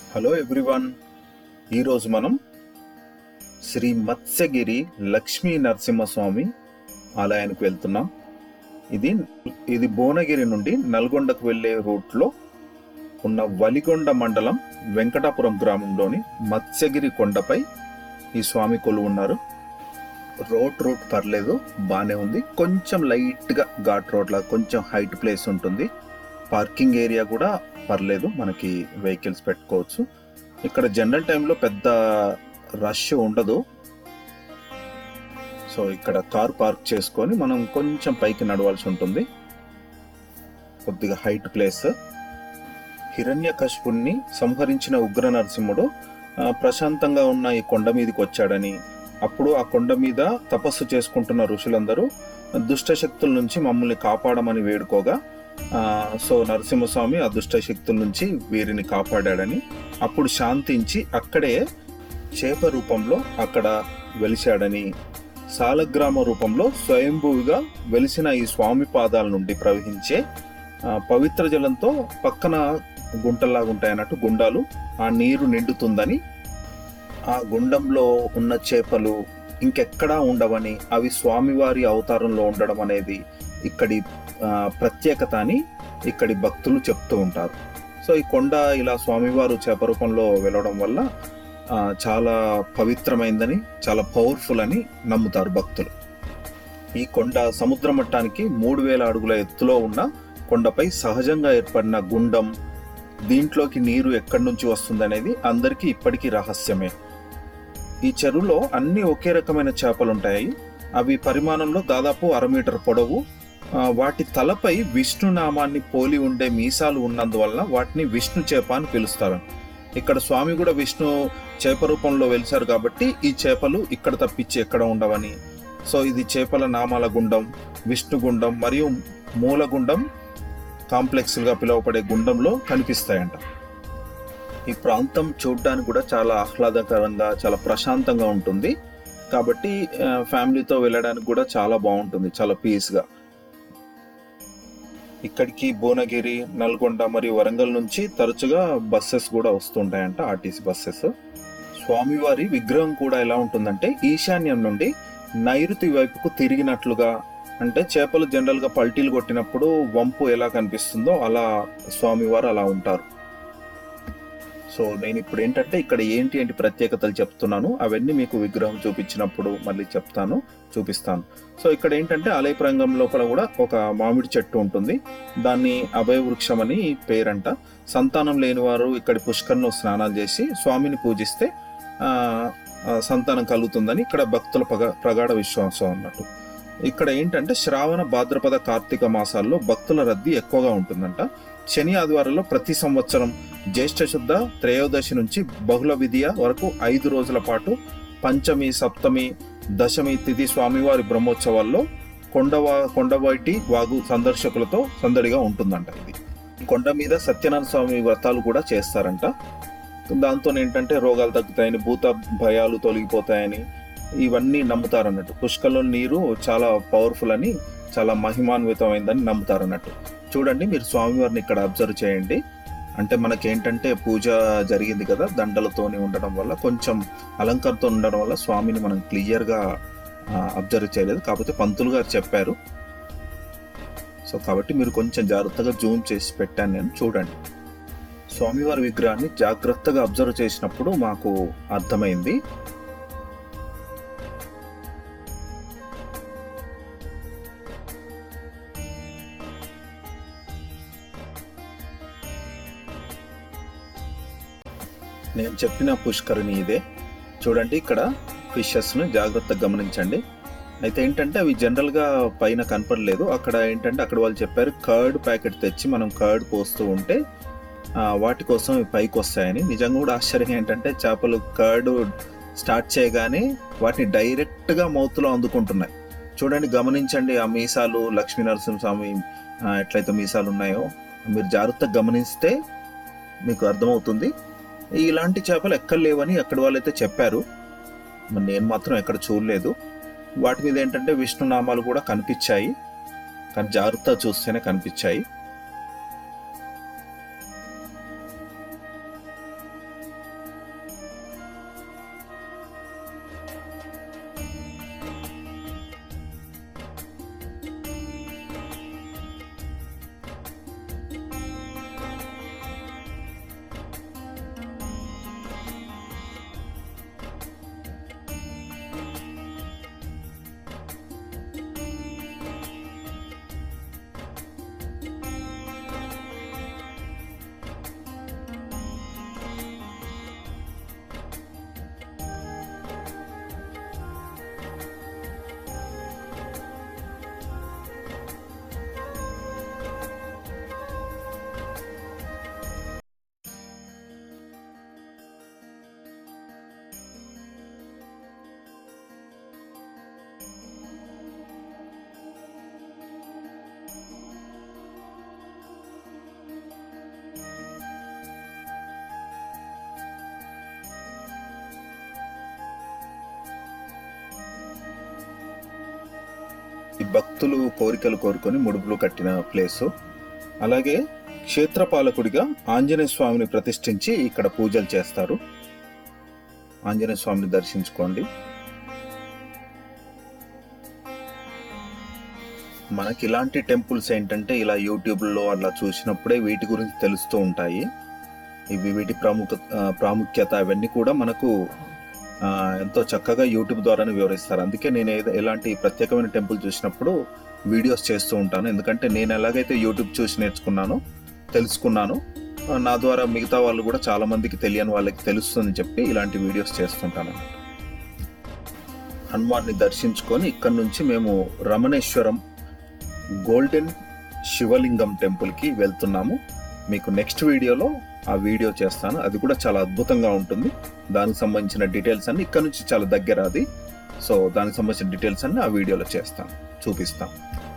hello everyone ఈరోజు మనం శ్రీ మత్స్యగిరి లక్ష్మీ నరసింహస్వామి ఆలయానికి వెళ్తున్నాం ఇది ఇది భువనగిరి నుండి నల్గొండకు వెళ్ళే రూట్లో ఉన్న వలిగొండ మండలం వెంకటాపురం గ్రామంలోని మత్స్యగిరి కొండపై ఈ స్వామి కొలువు ఉన్నారు రోడ్ రూట్ పర్లేదు బాగానే ఉంది కొంచెం లైట్గా ఘాట్ రోడ్లా కొంచెం హైట్ ప్లేస్ ఉంటుంది పార్కింగ్ ఏరియా కూడా పర్లేదు మనకి వెహికల్స్ పెట్టుకోవచ్చు ఇక్కడ జనరల్ టైంలో పెద్ద రష్ ఉండదు సో ఇక్కడ కార్ పార్క్ చేసుకొని మనం కొంచెం పైకి నడవాల్సి ఉంటుంది కొద్దిగా హైట్ ప్లేస్ హిరణ్య కశిపుణ్ణి సంహరించిన ఉగ్ర నరసింహుడు ఆ, ప్రశాంతంగా ఉన్న ఈ కొండ మీదకి వచ్చాడని అప్పుడు ఆ కొండ మీద తపస్సు చేసుకుంటున్న ఋషులందరూ దుష్ట శక్తుల నుంచి మమ్మల్ని కాపాడమని వేడుకోగా ఆ, సో నరసింహస్వామి ఆ దుష్ట శక్తుల నుంచి వీరిని కాపాడాడని అప్పుడు శాంతించి అక్కడే చేప రూపంలో అక్కడ వెలిశాడని సాలగ్రామ రూపంలో స్వయంభూవిగా వెలిసిన ఈ స్వామి పాదాల నుండి ప్రవహించే ఆ, పవిత్ర జలంతో పక్కన గుంటల్లాగా ఉంటాయన్నట్టు గుండాలు ఆ నీరు నిండుతుందని ఆ గుండంలో ఉన్న చేపలు ఇంకెక్కడా ఉండవని అవి స్వామివారి అవతారంలో ఉండడం అనేది ఇక్కడి ఆ, ప్రత్యేకత అని ఇక్కడి భక్తులు చెప్తూ ఉంటారు సో ఈ కొండ ఇలా స్వామివారు చేప రూపంలో వెళ్ళడం వల్ల ఆ, చాలా పవిత్రమైందని చాలా పవర్ఫుల్ అని నమ్ముతారు భక్తులు ఈ కొండ సముద్ర మట్టానికి మూడు వేల అడుగుల ఎత్తులో ఉన్న కొండపై సహజంగా ఏర్పడిన గుండం దీంట్లోకి నీరు ఎక్కడి నుంచి వస్తుందనేది అందరికీ ఇప్పటికీ రహస్యమే ఈ చెరువులో అన్ని ఒకే రకమైన చేపలు ఉంటాయి అవి పరిమాణంలో దాదాపు అర మీటర్ పొడవు ఆ, వాటి తలపై విష్ణు నామాన్ని పోలి ఉండే మీసాలు ఉన్నందువలన వాటిని విష్ణు చేప అని పిలుస్తారు ఇక్కడ స్వామి కూడా విష్ణు చేప రూపంలో వెలిశారు కాబట్టి ఈ చేపలు ఇక్కడ తప్పించి ఎక్కడ ఉండవని సో ఇది చేపల నామాల గుండం విష్ణు గుండం మరియు మూల గుండం కాంప్లెక్స్గా పిలువబడే గుండంలో కనిపిస్తాయంట ఈ ప్రాంతం చూడడానికి కూడా చాలా ఆహ్లాదకరంగా చాలా ప్రశాంతంగా ఉంటుంది కాబట్టి ఆ, ఫ్యామిలీతో వెళ్ళడానికి కూడా చాలా బాగుంటుంది చాలా పీస్గా ఇక్కడికి భువనగిరి నల్గొండ మరియు వరంగల్ నుంచి తరచుగా బస్సెస్ కూడా వస్తుంటాయంట ఆర్టీసీ బస్సెస్ స్వామివారి విగ్రహం కూడా ఎలా ఉంటుందంటే ఈశాన్యం నుండి నైరుతి వైపుకు తిరిగినట్లుగా అంటే చేపలు జనరల్ గా పల్టీలు కొట్టినప్పుడు వంపు ఎలా కనిపిస్తుందో అలా స్వామివారు అలా ఉంటారు సో నేను ఇప్పుడు ఏంటంటే ఇక్కడ ఏంటి ఏంటి ప్రత్యేకతలు చెప్తున్నాను అవన్నీ మీకు విగ్రహం చూపించినప్పుడు మళ్ళీ చెప్తాను చూపిస్తాను సో ఇక్కడ ఏంటంటే ఆలయ ప్రాంగం లోపల కూడా ఒక మామిడి చెట్టు ఉంటుంది దాన్ని అభయ వృక్షం అని పేరంట సంతానం లేని వారు ఇక్కడి పుష్కరంలో స్నానాలు చేసి స్వామిని పూజిస్తే ఆ, ఆ, సంతానం కలుగుతుందని ఇక్కడ భక్తుల పగ ప్రగాఢ విశ్వాసం అన్నట్టు ఇక్కడ ఏంటంటే శ్రావణ భాద్రపద కార్తీక మాసాల్లో భక్తుల రద్దీ ఎక్కువగా ఉంటుందంట శని ఆదివారంలో ప్రతి సంవత్సరం జ్యేష్ఠ శుద్ధ త్రయోదశి నుంచి బహుళ విధియ వరకు ఐదు రోజుల పాటు పంచమి సప్తమి దశమి తిథి స్వామివారి బ్రహ్మోత్సవాల్లో కొండవా కొండవైటి వాగు సందర్శకులతో సందడిగా ఉంటుందంట ఇది ఈ కొండ మీద సత్యనారాయణ స్వామి వ్రతాలు కూడా చేస్తారంట దాంతో ఏంటంటే రోగాలు తగ్గుతాయని భూత భయాలు తొలగిపోతాయని ఇవన్నీ నమ్ముతారన్నట్టు పుష్కలో నీరు చాలా పవర్ఫుల్ అని చాలా మహిమాన్వితమైందని నమ్ముతారన్నట్టు చూడండి మీరు స్వామివారిని ఇక్కడ అబ్జర్వ్ చేయండి అంటే మనకేంటంటే పూజ జరిగింది కదా దండలతోని ఉండడం వల్ల కొంచెం అలంకరణతో ఉండడం వల్ల స్వామిని మనం క్లియర్గా అబ్జర్వ్ చేయలేదు కాకపోతే పంతులు గారు చెప్పారు సో కాబట్టి మీరు కొంచెం జాగ్రత్తగా జూమ్ చేసి పెట్టాను నేను చూడండి స్వామివారి విగ్రహాన్ని జాగ్రత్తగా అబ్జర్వ్ చేసినప్పుడు మాకు అర్థమైంది నేను చెప్పిన పుష్కరిణి ఇదే చూడండి ఇక్కడ ఫిషెస్ను జాగ్రత్తగా గమనించండి అయితే ఏంటంటే అవి జనరల్గా పైన కనపడలేదు అక్కడ ఏంటంటే అక్కడ వాళ్ళు చెప్పారు కర్డ్ ప్యాకెట్ తెచ్చి మనం కర్డ్ పోస్తూ ఉంటే ఆ, వాటి కోసం ఇవి పైకి వస్తాయని నిజంగా కూడా ఆశ్చర్యం ఏంటంటే చేపలు కర్డ్ స్టార్ట్ చేయగానే వాటిని డైరెక్ట్గా మౌత్లో అందుకుంటున్నాయి చూడండి గమనించండి ఆ మీసాలు లక్ష్మీ నరసింహస్వామి ఆ, ఎట్లయితే మీసాలు ఉన్నాయో మీరు జాగ్రత్తగా గమనిస్తే మీకు అర్థమవుతుంది ఇలాంటి చేపలు ఎక్కడ లేవని అక్కడ వాళ్ళైతే చెప్పారు మరి నేను మాత్రం ఎక్కడ చూడలేదు వాటి మీద ఏంటంటే విష్ణు నామాలు కూడా కనిపించాయి కానీ జాగ్రత్త చూస్తేనే కనిపించాయి భక్తులు కోరికలు కోరుకొని ముడుపులు కట్టిన ప్లేసు అలాగే క్షేత్రపాలకుడిగా ఆంజనేయ స్వామిని ప్రతిష్ఠించి ఇక్కడ పూజలు చేస్తారు ఆంజనేయ స్వామిని దర్శించుకోండి మనకి ఇలాంటి టెంపుల్స్ ఏంటంటే ఇలా యూట్యూబ్లో అలా చూసినప్పుడే వీటి గురించి తెలుస్తూ ఉంటాయి ఇవి వీటి ప్రముఖ ఆ, ప్రాముఖ్యత అవన్నీ కూడా మనకు ఆ, ఎంతో చక్కగా యూట్యూబ్ ద్వారానే వివరిస్తారు అందుకే నేను ఏదో ఎలాంటి ప్రత్యేకమైన టెంపుల్ చూసినప్పుడు వీడియోస్ చేస్తూ ఉంటాను ఎందుకంటే నేను ఎలాగైతే యూట్యూబ్ చూసి నేర్చుకున్నానో తెలుసుకున్నాను ఆ, నా ద్వారా మిగతా వాళ్ళు కూడా చాలా మందికి తెలియని వాళ్ళకి తెలుస్తుందని చెప్పి ఇలాంటి వీడియోస్ చేస్తుంటాను హనుమాన్ని దర్శించుకొని ఇక్కడ నుంచి మేము రమణేశ్వరం గోల్డెన్ శివలింగం టెంపుల్కి వెళ్తున్నాము మీకు నెక్స్ట్ వీడియోలో ఆ వీడియో చేస్తాను అది కూడా చాలా అద్భుతంగా ఉంటుంది దానికి సంబంధించిన డీటెయిల్స్ అన్ని ఇక్కడ నుంచి చాలా దగ్గర అది సో దానికి సంబంధించిన డీటెయిల్స్ అన్ని ఆ వీడియోలో చేస్తాను చూపిస్తాను